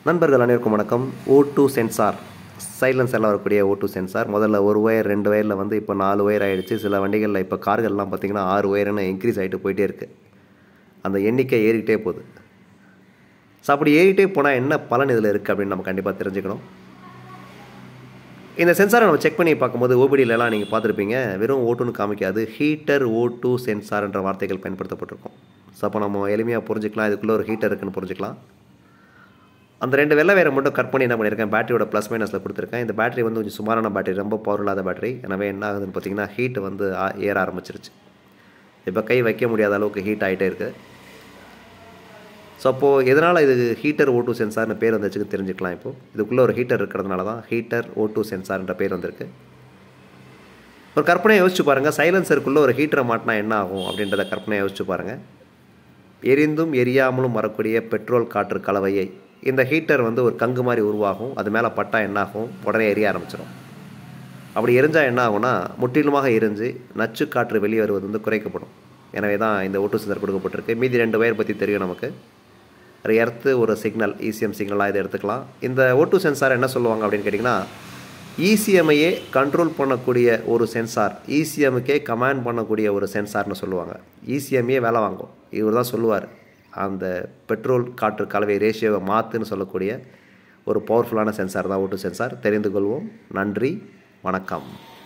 நண்பர்கள் அனைவருக்கும் வணக்கம் ஓ டூ சென்சார் சைலன்சரில் வரக்கூடிய ஓ டூ சென்சார் முதல்ல ஒரு ஒயர் ரெண்டு ஒயரில் வந்து இப்போ நாலு ஒயர் ஆகிடுச்சு சில வண்டிகளில் இப்போ கார்கள்லாம் பார்த்திங்கன்னா ஆறு ஒயர்னு இன்க்ரீஸ் ஆகிட்டு போயிட்டே இருக்குது அந்த எண்ணிக்கை ஏறிக்கிட்டே போகுது ஸோ அப்படி ஏறிட்டே போனால் என்ன பலன் இதில் இருக்குது அப்படின்னு நம்ம கண்டிப்பாக தெரிஞ்சுக்கணும் இந்த சென்சாரை நம்ம செக் பண்ணி பார்க்கும்போது ஓபிடியிலலாம் நீங்கள் பார்த்துருப்பீங்க வெறும் ஓட்டுன்னு காமிக்காது ஹீட்டர் ஓ டூ சென்சார்ன்ற வார்த்தைகள் பயன்படுத்தப்பட்டிருக்கும் ஸோ அப்போ நம்ம எளிமையாக புரிஞ்சுக்கலாம் இதுக்குள்ளே ஒரு ஹீட்டர் இருக்குன்னு புரிஞ்சுக்கலாம் அந்த ரெண்டு வெள்ளை வேரை மட்டும் கட் பண்ணி என்ன பண்ணியிருக்கேன் பேட்டரியோட ப்ளஸ் மைனஸில் கொடுத்துருக்கேன் இந்த பேட்டரி வந்து கொஞ்சம் சுமாரான பேட்டரி ரொம்ப பவர் இல்லாத பேட்டரி எனவே என்ன ஆகுதுன்னு பார்த்தீங்கன்னா ஹீட் வந்து ஆ- ஏற ஆரம்பிச்சிருச்சு இப்போ கை வைக்க முடியாத அளவுக்கு ஹீட் ஆகிட்டே இருக்குது ஸோ அப்போது எதனால் இது ஹீட்டர் ஓ டூ சென்சார்னு பேர் வந்துச்சுன்னு தெரிஞ்சுக்கலாம் இப்போது இதுக்குள்ளே ஒரு ஹீட்டர் இருக்கிறதுனால தான் ஹீட்டர் ஓ டூ சென்சார்ன்ற பேர் வந்திருக்கு ஒரு கற்பனையை யோசிச்சு பாருங்கள் சைலன்சருக்குள்ளே ஒரு ஹீட்டரை மாட்டினா என்ன ஆகும் அப்படின்றத கற்பனையை யோசிச்சு பாருங்கள் எரிந்தும் எரியாமலும் வரக்கூடிய பெட்ரோல் காற்று கலவையை இந்த ஹீட்டர் வந்து ஒரு கங்கு மாதிரி உருவாகும் அது மேலே பட்டா என்னாகும் உடனே எரிய ஆரம்பிச்சிடும் அப்படி எரிஞ்சால் என்ன ஆகும்னா முற்றிலுமாக எரிஞ்சு நச்சு காற்று வெளியே வருவது வந்து குறைக்கப்படும் எனவே தான் இந்த ஓட்டு சென்சர் கொடுக்கப்பட்டிருக்கு மீதி ரெண்டு வயர் பற்றி தெரியும் நமக்கு ஒரு எர்த்து ஒரு சிக்னல் இசிஎம் சிக்னலாக இதை எடுத்துக்கலாம் இந்த ஓட்டு சென்சார் என்ன சொல்லுவாங்க அப்படின்னு கேட்டிங்கன்னா இசிஎம்ஐயே கண்ட்ரோல் பண்ணக்கூடிய ஒரு சென்சார் இசிஎம்முக்கே கமாண்ட் பண்ணக்கூடிய ஒரு சென்சார்னு சொல்லுவாங்க இசிஎம்ஏ வேலை வாங்கும் இவர் தான் சொல்லுவார் அந்த பெட்ரோல் காற்று கலவை ரேஷியோவை மாற்றுன்னு சொல்லக்கூடிய ஒரு பவர்ஃபுல்லான சென்சார் தான் ஓட்டு சென்சார் தெரிந்து கொள்வோம் நன்றி வணக்கம்